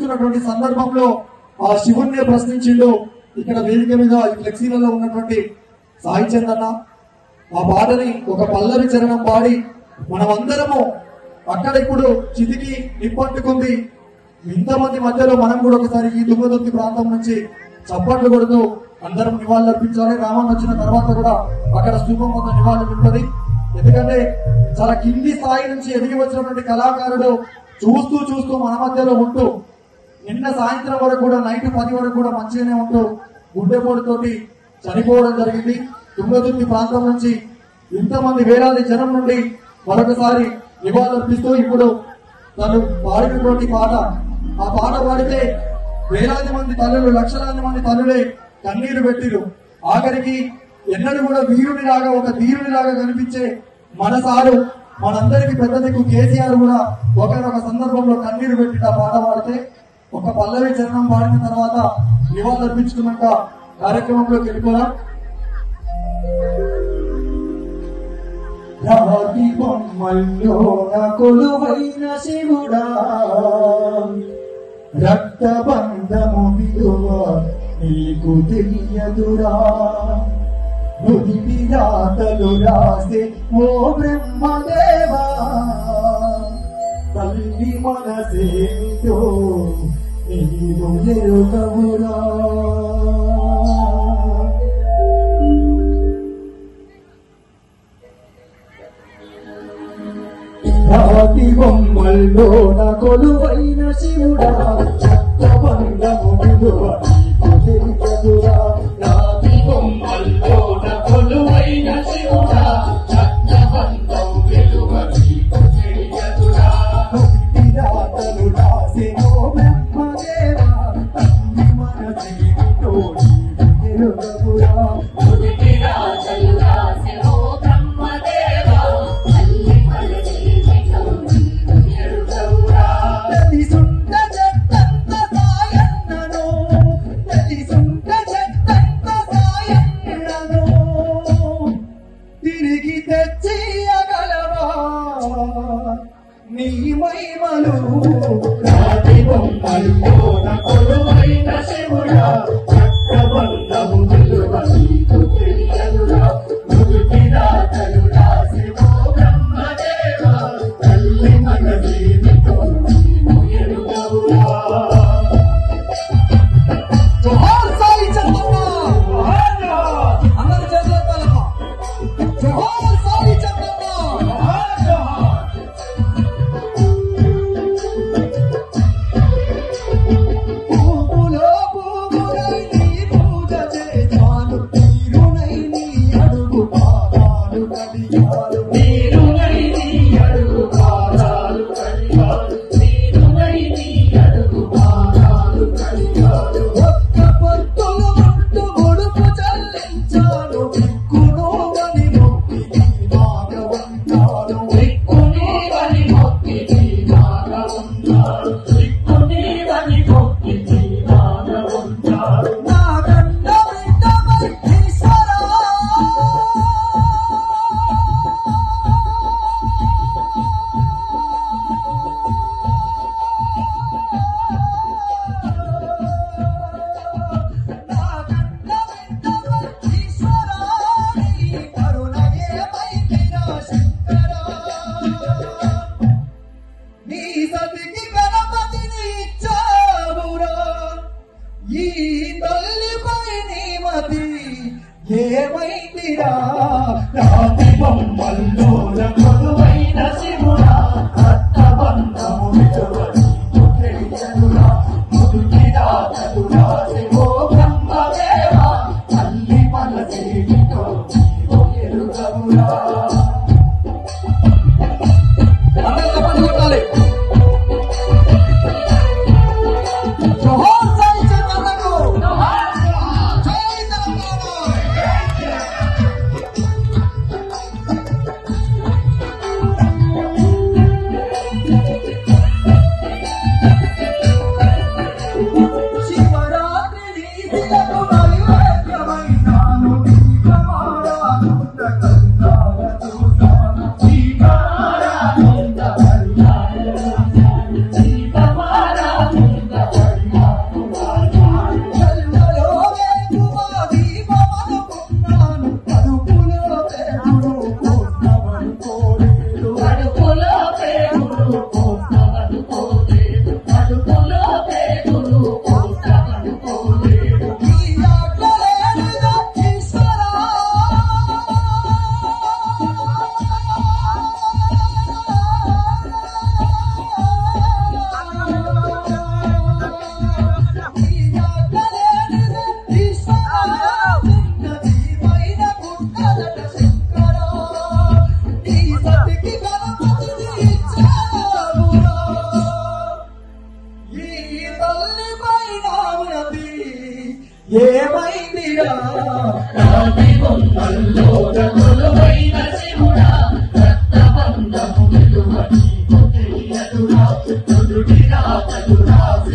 వెళ్తున్నటువంటి సందర్భంలో ఆ శివుణ్ణి ప్రశ్నించిండు ఇక్కడ వేదిక మీద ఈ ఫ్లెక్సీలలో ఉన్నటువంటి సాయి చందన్న ఆ పాటని ఒక పల్లవి చరణం పాడి మనమందరము అక్కడ ఇప్పుడు చితికి నిప్పట్టుకుంది ఇంతమంది మధ్యలో మనం కూడా ఒకసారి ఈ దుమ్మదొత్తి ప్రాంతం నుంచి చప్పట్లు కొడుతూ అందరం నివాళులర్పించాలి రామన్ వచ్చిన తర్వాత కూడా అక్కడ స్థూపం వద్ద నివాళులు ఉంటుంది ఎందుకంటే చాలా కింది స్థాయి నుంచి ఎదిగి వచ్చినటువంటి కళాకారుడు చూస్తూ చూస్తూ మన మధ్యలో ఉంటూ నిన్న సాయంత్రం వరకు కూడా నైట్ పది వరకు కూడా మంచిగానే ఉంటూ గుండెపోటుతోటి చనిపోవడం జరిగింది తుంగతుర్తి ప్రాంతం నుంచి ఇంతమంది వేలాది జనం నుండి మరొకసారి నివాళులర్పిస్తూ ఇప్పుడు తను పాడినటువంటి పాట ఆ పాట పాడితే వేలాది మంది తల్లులు లక్షలాది మంది తల్లులే కన్నీరు పెట్టిరు ఆఖరికి ఎన్నడూ కూడా వీరునిలాగా ఒక ధీరునిలాగా కనిపించే మన సారు మనందరికి పెద్ద దిక్కు కేసీఆర్ కూడా ఒకనొక సందర్భంలో కన్నీరు పెట్టి ఆ పాట పాడితే ఒక పల్లవి చరణం పాడిన తర్వాత నివాళులు అర్పించుకున్నాక కార్యక్రమంలోకి వెళ్ళిపోదాం రాతి బొమ్మల్లో నా కొలువైన శివుడా రక్తబంధము విలువ నీకు తెలియదురా నుదిటి రాతలు రాసే ఓ బ్రహ్మదేవా తల్లి మనసేమిటో నీవు ఎరుగవురా రాతి బొమ్మల్లో నా కొలువైన శివుడా చట్టబంధము విలువ నీకు తెలియదురా రాతి బొమ్మల్లో నా కొలువైన శివుడా చట్టబంధం విలువ నీకు తెలియదురా రాతలు రాసే ఓ బ్రహ్మదేవా తల్లి మన జీవితో నీవు ఎరుగవురా నుదిటి రాజలు రాసె ఓ బ్రహ్మదేవా, తల్లి మన జీవితం నీవు ఎరుగవురా. తెలిసుంట చెట్టంత సాయన్నను తెలిసుంట చెట్టంత సాయన్నను తిరిగి తెచ్చియగలవా నీ మహిమలు రాతి బొమ్మల్లో నా కొలువైన శివుడా చక్రబంధము విలువ నీకు తెలియదురా నుదుటి రాతలు రాసి ఓ బ్రహ్మదేవా తల్లి మన జీవితం నీవు ఎరుగవురా జోహార్ సాయి చంద్రన్న జోహార్ జోహార్ అందరూ చేతులెత్తాలమ్మా జోహార్ సాయి చంద్రన్న జోహార్ జోహార్ పువ్వులో పువ్వులై నీ పూజ చేశాను తీరునై నీ అడుగు పాదాలు కడిగాను నీరునై నీ అడుగు పాదాలు కడిగారు. నీరునై నీ అడుగు పాదాలు కడిగారు. ఒక్క పొత్తులు ఉంటూ ముడుపు చెల్లించాను దిక్కునోవని మొక్కి నీ భాగవంతాను దిక్కునీవని మొక్కి నీలాగా ఉన్నాడు. దిక్కునీవని మొక్కి నీలాగా ఉంటాడు. నా గండ బిడ్డ మహేశ్వరా నా గండ బిడ్డ మహేశ్వరా నీ కరుణగే మైకిరా శంకరా నీ సతికి గణపతిని ఇచ్చావురా ఈ తల్లిపై నీ మతి ఏమైందిరా రాతి బొమ్మల్లో కొలువైన శివుడా రక్తబంధము విలువ నీకు తెలియదురా ముదుటి రాతలు రాసి ఓ బ్రహ్మదేవా తల్లి మన జీవితో నీవు ఎరుగవురా అందరూ చప్పట్లు కొట్టాలి. జోహార్ సాయి చంద్రన్నకు. జై తెలంగాణ. ఏమైందిరా రాతి బొమ్మల్లోన కొలువైన శివుడా, రక్తబంధము విలువ నీకు తెలియదురా. నుదుటి రాతలు రాసి